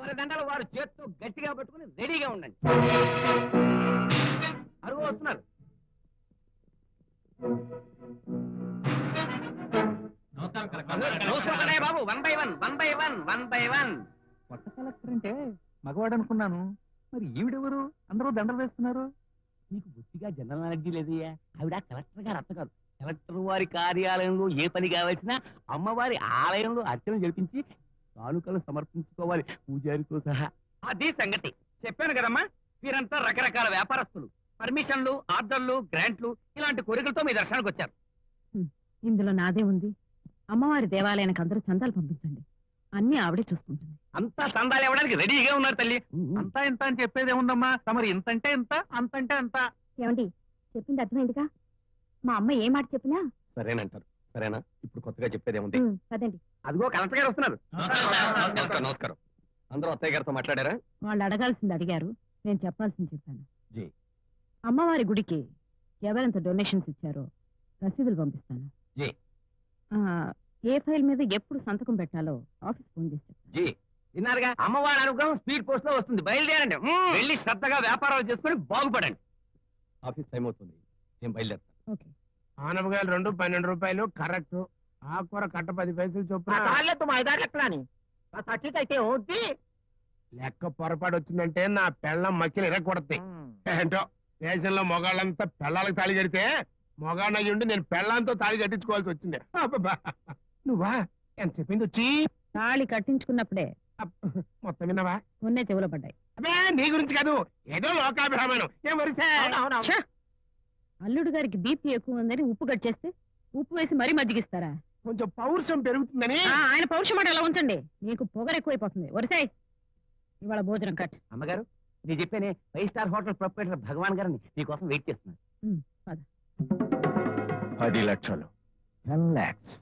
ఎవరి దండలు వారు చేత్తో గట్టిగా పట్టుకుని రెడీగా ఉండండి అరుగు వస్తున్నారు నమస్కారం బాబు one by one one by one one by one కొత్త కలెక్టర్ అంటే మగవాడు అనుకున్నాను మరి ఈవిడెవరు అందరూ దండలు వేస్తున్నారు నీకు బుద్ధిగా జనరల్ నాలెడ్జీ లేదయ్యా ఆవిడ కలెక్టర్ గారు అత్త కాదు కలెక్టర్ వారి కార్యాలయంలో ఏ పని కావాల్సినా అమ్మవారి ఆలయంలో అర్చన జరిపించి కానుకలు సమర్పించుకోవాలి పూజారితో సహా అది సంగతి చెప్పాను కదమ్మా వీరంతా రకరకాల వ్యాపారస్తులు పర్మిషన్లు ఆర్డర్లు గ్రాంట్లు ఇలాంటి కోరికలతో మీ దర్శనానికి వచ్చారు ఇందులో నాదే ఉంది అమ్మవారి దేవాలయానికి అందరూ చందాలు పంపించండి అన్ని ఆవిడే చూసుకుంటుంది అంతా సందాలు ఇవ్వడానికి రెడీగా ఉన్నారు తల్లి అంతా ఇంత అని చెప్పేది ఏముందమ్మా తమరు ఇంతంటే ఇంత అంతంటే అంత ఏమండి చెప్పింది అర్థమైందిగా మా అమ్మ ఏ మాట చెప్పినా సరేనంటారు సరేనా ఇప్పుడు కొత్తగా చెప్పేది ఏముంది ఉమ్, పదండి అదిగో కలెక్టర్ గారు వస్తున్నారు నమస్కారం నమస్కారం అందరూ అత్తయ్య గారితో మాట్లాడారా వాళ్ళు అడగాల్సింది అడిగారు నేను చెప్పాల్సింది చెప్పాను జీ. అమ్మవారి గుడికి ఎవరెంత డొనేషన్స్ ఇచ్చారో రసీదులు పంపిస్తాను జీ. ఆ, ఏ ఫైల్ మీద ఎప్పుడు సంతకం పెట్టాలో ఆఫీస్ ఫోన్ చేసి చెప్తాను జీ విన్నారుగా అమ్మవారి అనుగ్రహం స్పీడ్ పోస్ట్ లో వస్తుంది బయలుదేరండి వెళ్ళి శ్రద్ధగా వ్యాపారాలు చేసుకుని బాగుపడండి ఆఫీస్ టైం అవుతుంది నేను బయలుదేరుతాను ఓకే ఆనపకాయలు రెండు పన్నెండు రూపాయలు కరెక్ట్ ఆకుకూర కట్ట పది పైసలు చొప్పున అయితే ఓటి లెక్క పొరపాటు వచ్చిందంటే నా పెళ్ళం మక్కిలు ఇరగొడతాయి ఏంటో దేశంలో మొగాళ్ళంతా పెళ్ళాలకు తాళి కడితే మొగాళ్ళయ్యుండి నేను పెళ్ళంతో తాళి కట్టించుకోవాల్సి వచ్చింది అబ్బబ్బా. నువ్వా ఎంత చెప్పింది వచ్చి తాళి కట్టించుకున్నప్పుడే అబ్బ, మొత్తం విన్నావా ఉన్నే చెవులో పడ్డాయి అబ్బే నీ గురించి కాదు ఏదో లోకాభిరామాయణం ఏం వరిసే ఛ! అల్లుడు గారికి బీపీ ఎక్కువ ఉందని ఉప్పు కట్ చేస్తే ఉప్పు వేసి మరీ మజ్జిగిస్తారా కొంచెం పౌరుషం పెరుగుతుందని ఆ, ఆయన పౌరుషం మాట ఎలా ఉంచండి నీకు పొగరు ఎక్కువైపోతుంది వరిసాయ్ ఇవాళ భోజనం కట్ అమ్మగారు నేను చెప్పానే ఫైవ్ స్టార్ హోటల్ ప్రొపరేటర్ భగవాన్ గారిని మీకోసం వెయిట్ చేస్తున్నాను పది లక్షలు టెన్ లాక్స్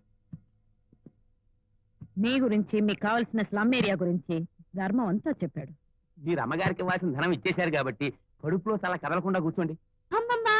మీ గురించి మీకు కావాల్సిన స్లమ్ ఏరియా గురించి ధర్మం అంతా చెప్పాడు మీరు అమ్మగారికి ఇవ్వాల్సిన ధనం ఇచ్చేశారు కాబట్టి కడుపులో చాలా కదలకుండా కూర్చోండి అమ్మమ్మా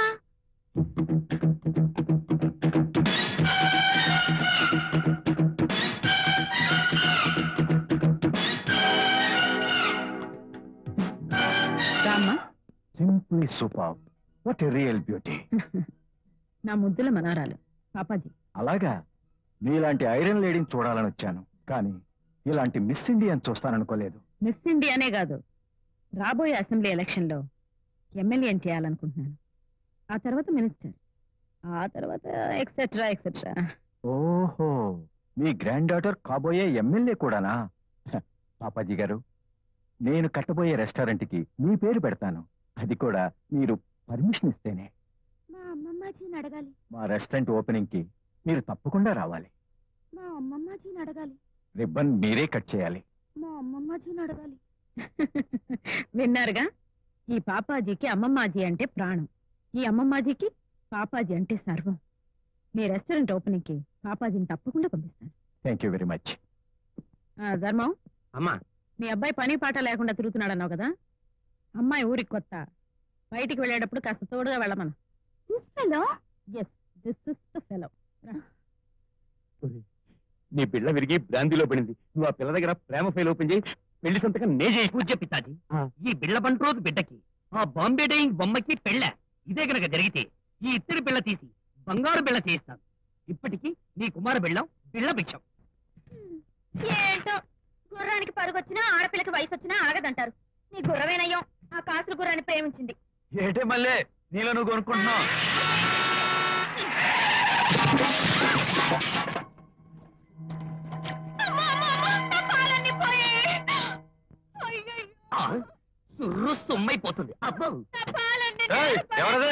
రామ్మా simply super what a real beauty నా ముద్దుల మనారాలు పాపాజీ అలాగా మీలాంటి ఐరన్ లేడీని చూడాలని వచ్చాను కానీ ఇలాంటి మిస్ ఇండియన్ చూస్తాననుకోలేదు మిస్ ఇండియానే కాదు రాబోయే అసెంబ్లీ ఎలక్షన్ లో ఎమ్మెల్యేని చేయాలనుకుంటున్నాను ఆ తర్వాత మినిస్టర్ ఆ తర్వాత ఎక్సెట్రా ఎక్సెట్రా ఓహో మీ గ్రాండ్ డాటర్ కాబోయే ఎమ్మెల్యే కూడానా హ, పాపాజీ గారు నేను కట్టబోయే రెస్టారెంట్కి మీ పేరు పెడతాను అది కూడా మీరు పర్మిషన్ ఇస్తేనే మా అమ్మమ్మాజీని అడగాలి మా రెస్టారెంట్ ఓపెనింగ్ కి మీరు తప్పకుండా రావాలి మా అమ్మమ్మాజీని అడగాలి రిబ్బన్ మీరే కట్ చేయాలి మా అమ్మమ్మాజీని అడగాలి విన్నారుగా ఈ పాపాజీకి అమ్మమ్మాజీ అంటే ప్రాణం ఈ అమ్మమ్మాజీకి పాపాజీ అంటే సర్వం మీ రెస్టారెంట్ ఓపెనింగ్ కి పాపాజీని తప్పకుండా పంపిస్తాను థ్యాంక్ యూ వెరీ మచ్ ఆ, ధర్మం అమ్మా మీ అబ్బాయి పని పాట లేకుండా తిరుగుతున్నాడు అన్నావు కదా అమ్మాయి ఊరికి కొత్త బయటికి వెళ్ళేటప్పుడు కాస్త తోడుగా వెళ్ళమను hello yes this is the fellow నీ బిళ్ళ విరిగి బ్రాంతిలో పడింది నువ్వు ఆ పిల్ల దగ్గర ప్రేమ ఫైల్ ఓపెన్ చేయి పెళ్లి సంతకం నే చేయి పూజ పితాజీ ఈ బిళ్ళ బంటి రోజు బిడ్డకి ఆ బాంబే డైయింగ్ బొమ్మకి పెళ్ళ ఇదే గనక జరిగితే ఈ ఇత్తడి బిళ్ళ తీసి బంగారు బిళ్ళ చేయిస్తాను ఇప్పటికి నీ కుమార బిళ్ళం బిళ్ళ భిక్షం ఏంటో గుర్రానికి పరుగొచ్చినా ఆడపిల్లకి వయసు వచ్చినా ఆగదంటారు నీ గుర్రమేనయ్యం ఆ కాసుల గుర్రాన్ని ప్రేమించింది ఏటే మళ్ళీ నీలో నువ్వు కొనుక్కుంటున్నావు ఆ, సుర్రు సుమ్మైపోతుంది అబ్బో ఏయ్, ఎవరది?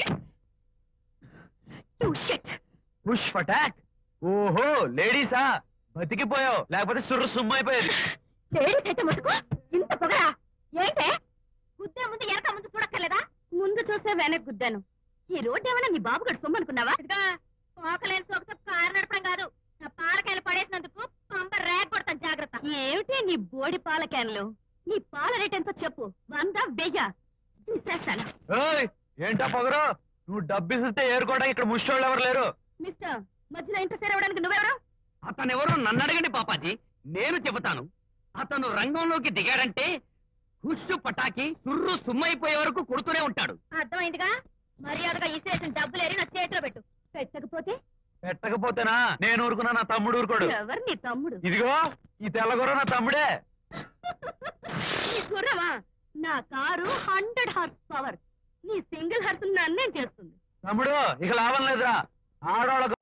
షిట్ పుష్ అటాక్ ఓహో లేడీసా బతికిపోయావు లేకపోతే సుర్రు సుమ్మైపోయేది లేడీస్ అయితే ముసుకు ఇంత పొగరా ఏంటే గుద్దే ముందు ఎనక ముందు చూడక్కర్లేదా ముందు చూసే వెనక గుద్దాను ఈ రోడ్డు ఏమైనా నీ బాబు గడు సొమ్ము అనుకున్నావా పోకలేని సొగతో కారు నడపడం కాదు నా పాలకాయలు పడేసినందుకు పంప రేగ కొడతాను జాగ్రత్త ఏమిటి నీ బోడి పాలకాయలు నీ పాల రేట్ ఎంతో చెప్పు వంద వెయ్య తీసేస్తాను ఏయ్, ఏంటా పొగరు నువ్వు డబ్బిస్తే ఏరుకోవడానికి ఇక్కడ ముష్టోళ్ళు ఎవరు లేరు మిస్టర్ మధ్యలో ఇంటర్ఫేర్ అవ్వడానికి నువ్వెవరు అతనెవరో నన్ను అడగండి పాపాజీ నేను చెబుతాను అతను రంగంలోకి దిగాడంటే హుషు పటాకి సుర్రు సుమ్మైపోయే వరకు కొడుతూనే ఉంటాడు అర్థమైందిగా మర్యాదగా ఇసేసిన డబ్బులేరి నా చేతిలో పెట్టు పెట్టకపోతే పెట్టకపోతేనా నేను ఊరుకున్నా నా తమ్ముడు ఊరుకోడు ఎవరు నీ తమ్ముడు ఇదిగో ఈ తెల్లగొర నా తమ్ముడే నీ గుర్రమా నా కారు హండ్రెడ్ హార్స్ పవర్ నీ సింగిల్ హార్స్ నన్నేం చేస్తుంది తమ్ముడు ఇక లాభం లేదురా ఆడవాళ్ళ